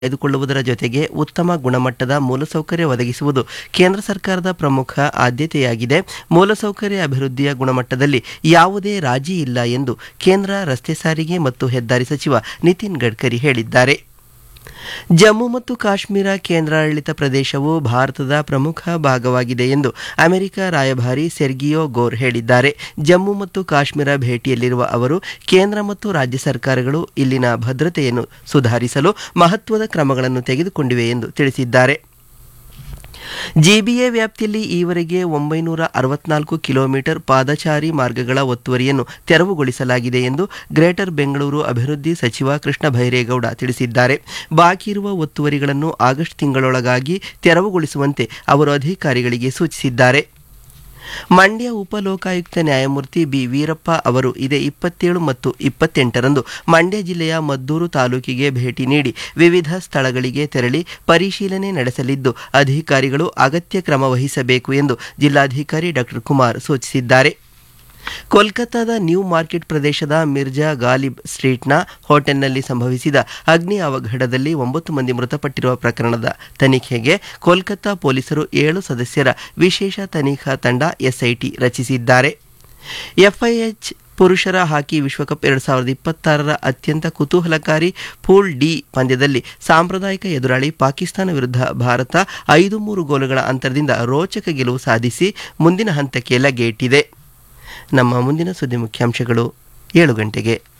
ತೆಗೆದುಕೊಳ್ಳುವುದರ ಜೊತೆಗೆ ಉತ್ತಮ ಗುಣಮಟ್ಟದ ಮೂಲಸೌಕರ್ಯ ಒದಗಿಸುವುದು ಕೇಂದ್ರ ಸರ್ಕಾರದ ಪ್ರಮುಖ ಆದ್ಯತೆಯಾಗಿದೆ ಮೂಲಸೌಕರ್ಯ ಅಭಿವೃದ್ಧಿಯ ಗುಣಮಟ್ಟದಲ್ಲಿ ಯಾವುದೇ ರಾಜಿ ಇಲ್ಲ ಎಂದು ಕೇಂದ್ರ ರಸ್ತೆ ಸಾರಿಗೆ ಮತ್ತು ಹೆದ್ದಾರಿ ಸಚಿವ ನಿತಿನ್ ಗಡ್ಕರಿ ಹೇಳಿದ್ದಾರೆ ಜಮ್ಮು ಮತ್ತು ಕಾಶ್ಮೀರ ಕೇಂದ್ರಾಡಳಿತ ಪ್ರದೇಶವು ಭಾರತದ ಪ್ರಮುಖ ಭಾಗವಾಗಿದೆ ಎಂದು ಅಮೆರಿಕ ರಾಯಭಾರಿ ಸೆರ್ಗಿಯೋ ಗೋರ್ ಹೇಳಿದ್ದಾರೆ ಜಮ್ಮು ಮತ್ತು ಕಾಶ್ಮೀರ ಭೇಟಿಯಲ್ಲಿರುವ ಅವರು ಕೇಂದ್ರ ಮತ್ತು ರಾಜ್ಯ ಸರ್ಕಾರಗಳು ಇಲ್ಲಿನ ಭದ್ರತೆಯನ್ನು ಸುಧಾರಿಸಲು ಮಹತ್ವದ ಕ್ರಮಗಳನ್ನು ತೆಗೆದುಕೊಂಡಿವೆ ಎಂದು ತಿಳಿಸಿದ್ದಾರೆ ಜಿಬಿಎ ವ್ಯಾಪ್ತಿಯಲ್ಲಿ ಈವರೆಗೆ ಒಂಬೈನೂರ ಅರವತ್ನಾಲ್ಕು ಕಿಲೋಮೀಟರ್ ಪಾದಚಾರಿ ಮಾರ್ಗಗಳ ಒತ್ತುವರಿಯನ್ನು ತೆರವುಗೊಳಿಸಲಾಗಿದೆ ಎಂದು ಗ್ರೇಟರ್ ಬೆಂಗಳೂರು ಅಭಿವೃದ್ಧಿ ಸಚಿವ ಕೃಷ್ಣ ಭೈರೇಗೌಡ ತಿಳಿಸಿದ್ದಾರೆ ಬಾಕಿ ಇರುವ ಒತ್ತುವರಿಗಳನ್ನು ಆಗಸ್ಟ್ ತಿಂಗಳೊಳಗಾಗಿ ತೆರವುಗೊಳಿಸುವಂತೆ ಅವರು ಅಧಿಕಾರಿಗಳಿಗೆ ಸೂಚಿಸಿದ್ದಾರೆ ಮಂಡ್ಯ ಉಪಲೋಕಾಯುಕ್ತ ನ್ಯಾಯಮೂರ್ತಿ ಬಿ ವೀರಪ್ಪ ಅವರು ಇದೇ ಇಪ್ಪತ್ತೇಳು ಮತ್ತು ಇಪ್ಪತ್ತೆಂಟರಂದು ಮಂಡ್ಯ ಜಿಲ್ಲೆಯ ಮದ್ದೂರು ತಾಲೂಕಿಗೆ ಭೇಟಿ ನೀಡಿ ವಿವಿಧ ಸ್ಥಳಗಳಿಗೆ ತೆರಳಿ ಪರಿಶೀಲನೆ ನಡೆಸಲಿದ್ದು ಅಧಿಕಾರಿಗಳು ಅಗತ್ಯ ಕ್ರಮ ವಹಿಸಬೇಕು ಎಂದು ಜಿಲ್ಲಾಧಿಕಾರಿ ಡಾಕ್ಟರ್ ಕುಮಾರ್ ಸೂಚಿಸಿದ್ದಾರೆ ಕೋಲ್ಕತ್ತಾದ ನ್ಯೂ ಮಾರ್ಕೆಟ್ ಪ್ರದೇಶದ ಮಿರ್ಜಾ ಗಾಲಿಬ್ ಸ್ಟ್ರೀಟ್ನ ಹೋಟೆಲ್ನಲ್ಲಿ ಸಂಭವಿಸಿದ ಅಗ್ನಿ ಅವಘಡದಲ್ಲಿ ಒಂಬತ್ತು ಮಂದಿ ಮೃತಪಟ್ಟಿರುವ ಪ್ರಕರಣದ ತನಿಖೆಗೆ ಕೋಲ್ಕತ್ತಾ ಪೊಲೀಸರು ಏಳು ಸದಸ್ಯರ ವಿಶೇಷ ತನಿಖಾ ತಂಡ ಎಸ್ಐಟಿ ರಚಿಸಿದ್ದಾರೆ ಎಫ್ಐಎಚ್ ಪುರುಷರ ಹಾಕಿ ವಿಶ್ವಕಪ್ ಎರಡು ಸಾವಿರದ ಇಪ್ಪತ್ತಾರರ ಅತ್ಯಂತ ಕುತೂಹಲಕಾರಿ ಪೂಲ್ ಡಿ ಪಂದ್ಯದಲ್ಲಿ ಸಾಂಪ್ರದಾಯಿಕ ಎದುರಾಳಿ ಪಾಕಿಸ್ತಾನ ವಿರುದ್ಧ ಭಾರತ ಐದು ಮೂರು ಗೋಲುಗಳ ಅಂತರದಿಂದ ರೋಚಕ ಗೆಲುವು ಸಾಧಿಸಿ ಮುಂದಿನ ಹಂತಕ್ಕೆ ಲಗ್ಗೆಯಿಟ್ಟಿದೆ ನಮ್ಮ ಮುಂದಿನ ಸುದ್ದಿ ಮುಖ್ಯಾಂಶಗಳು ಏಳು ಗಂಟೆಗೆ